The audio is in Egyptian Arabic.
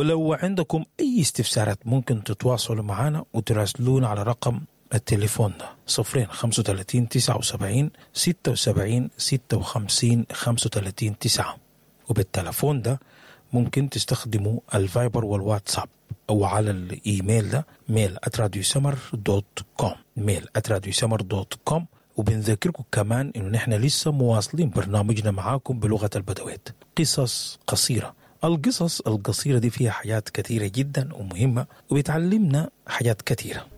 ولو عندكم أي استفسارات ممكن تتواصلوا معنا وتراسلونا على رقم التليفون ده صفرين خمسة وتلاتين تسعة وسبعين ستة وسبعين ستة وخمسين خمسة وتلاتين تسعة وبالتلفون ده ممكن تستخدموا الفايبر والواتساب أو على الإيميل ده ميل أتراديو سمر دوت كوم ميل أتراديو سمر دوت كوم وبنذكركم كمان إنه نحن لسه مواصلين برنامجنا معاكم بلغة البدويت قصص قصيرة القصص القصيرة دي فيها حاجات كثيرة جدا ومهمة وبتعلمنا حاجات كثيرة